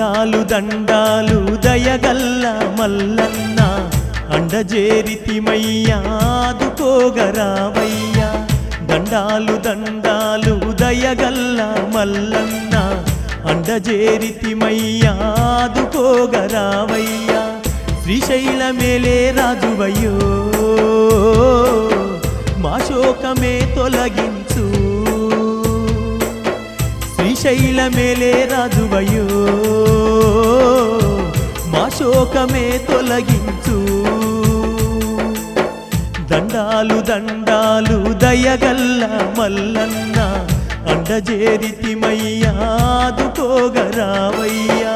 దండాలు దండాలు దయగల్ల మల్లన్న అండజేరితిమయ్యాదుకోగరావయ్యా దండాలు దండాలు దయగల్ల మల్లన్న అండజేరితిమయ్యాదుకోగరావయ్యా శ్రీశైల మేలే రాజువయ్యో మా శోకమే తొలగించు శ్రీశైల మేలే రాజువయ్యో మా శోకమే తొలగించు దండాలు దండాలు దయగల్ల మల్లన్న అండజేరితిమయ్యాదుకోగరావయ్యా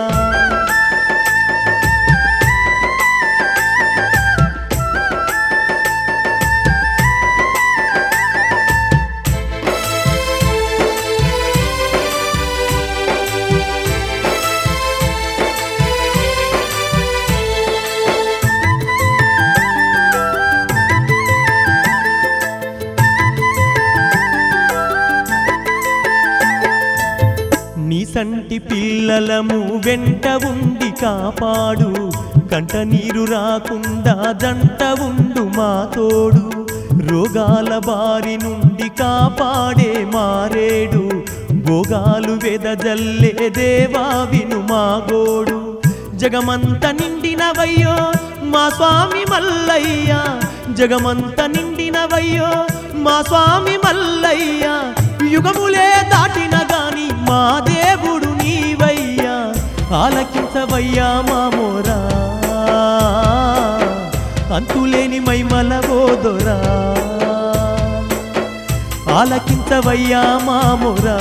నీ సంటి పిల్లలము వెంట ఉండి కాపాడు కంట నీరు రాకుండా జంట ఉండు మా తోడు రోగాల బారి నుండి కాపాడే మారేడు భోగాలు వెదజల్లే దేవా విను మా గోడు జగమంత నిండినవయ్యో మా స్వామి మల్లయ్య జగమంత నిండినవయ్యో మా స్వామి మల్లయ్య యుగములే దాటిన గాని మా దేవుడు నీవయ్యా ఆలకించవయ్యా మా మోరా అంతులేని మైమల ఓదొరా ఆలకించవయ్యా మా మోరా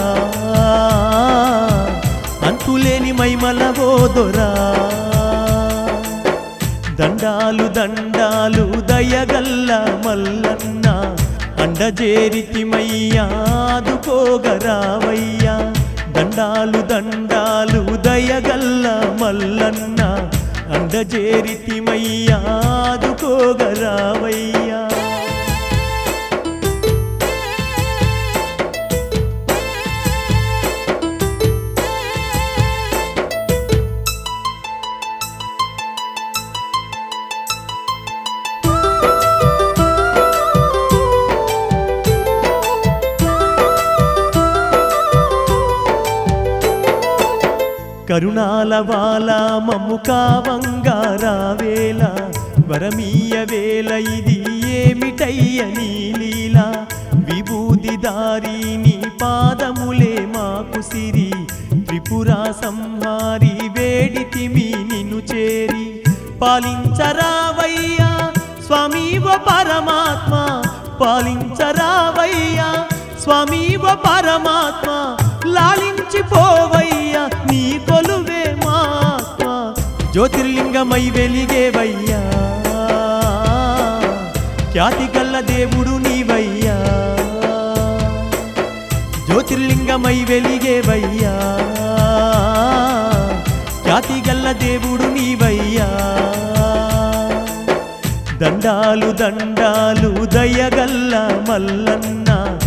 అంతులేని మైమల ఓదొరా దండాలు దండాలు దయగల్ల మల్లన్న అండజేరితిమయ్యాదుకోగరావయ్యా దండాలు దండాలు దయగల్ల మల్లన్న అండజేరితిమయ్యాదుకోగరావయ్యా కరుణాల వాల మమ్ము కావంగారావేళ వరమీయ వేల ఇది ఏమిటయ్య నీ లీల విభూది దారి నీ పాదములే మాకు సిరి త్రిపురా సంహారి వేడితిమి నిన్ను చేరి పాలించరావయ్యా స్వామి ఓ పరమాత్మ పాలించరావయ్యా స్వామి ఓ పరమాత్మ లాలించిపోవయ్యా నీ కొలువే మాత్మ జ్యోతిర్లింగమై వెలిగేవయ్యా ఖ్యాతి గల్ల దేవుడు నీవయ్యా జ్యోతిర్లింగమై వెలిగేవయ్యా ఖ్యాతి గల్ల దేవుడు నీవయ్యా దండాలు దండాలు దయగల్ల మల్లన్న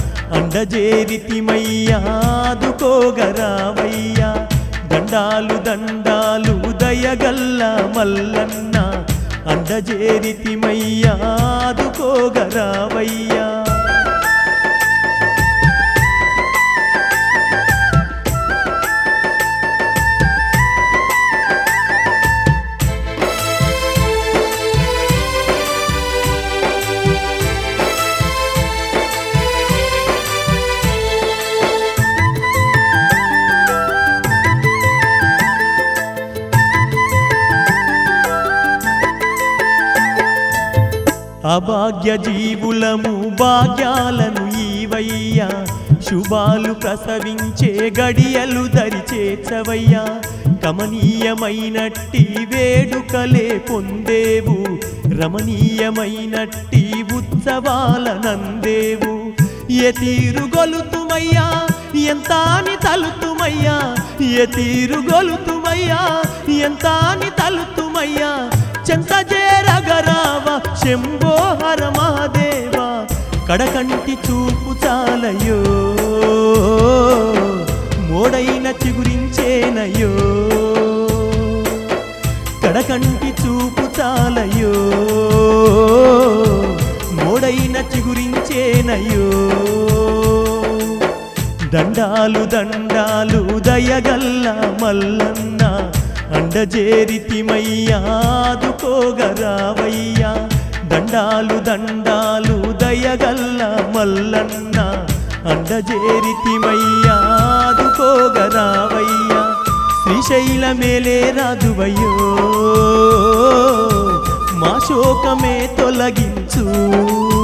అండజేరితిమయ్యాదుకోగరావయ్యా దండాలు దండాలు దయగల్ల మల్లన్న అండజేరితిమయ్యాదుకోగరావయ్యా అభాగ్య జీవులము భాగ్యాలను ఈవయ్యా శుభాలు ప్రసవించే గడియలు దరిచేర్చవయ్యా కమనీయమైనట్టి వేడుకలే పొందేవు రమణీయమైనట్టి ఉత్సవాల నందేవు ఏ తీరు గొలుతుమయ్యా ఎంతాని తలుతుమయ్యా ఏ తీరు గొలుతుమయ్యా ఎంతాని తలుతుమయ్యా చెంత చేరగరావ శంభో హర మహాదేవ కడకంటి చూపు చాలయో మోడైన చిగురించేనయో కంటి చూపు చాలయో మోడైన చిగురించేనయ్యో దండాలు దండాలు దయగల్ల మల్లన్న అండజేరితిమయ్యాదుకోగరావయ్యా దండాలు దండాలు దయగల్ల మల్లన్న అండజేరితిమయ్యాదుకోగరావయ్యా శ్రీశైల మేలే రాదువయ్యో మా శోకమే తొలగించు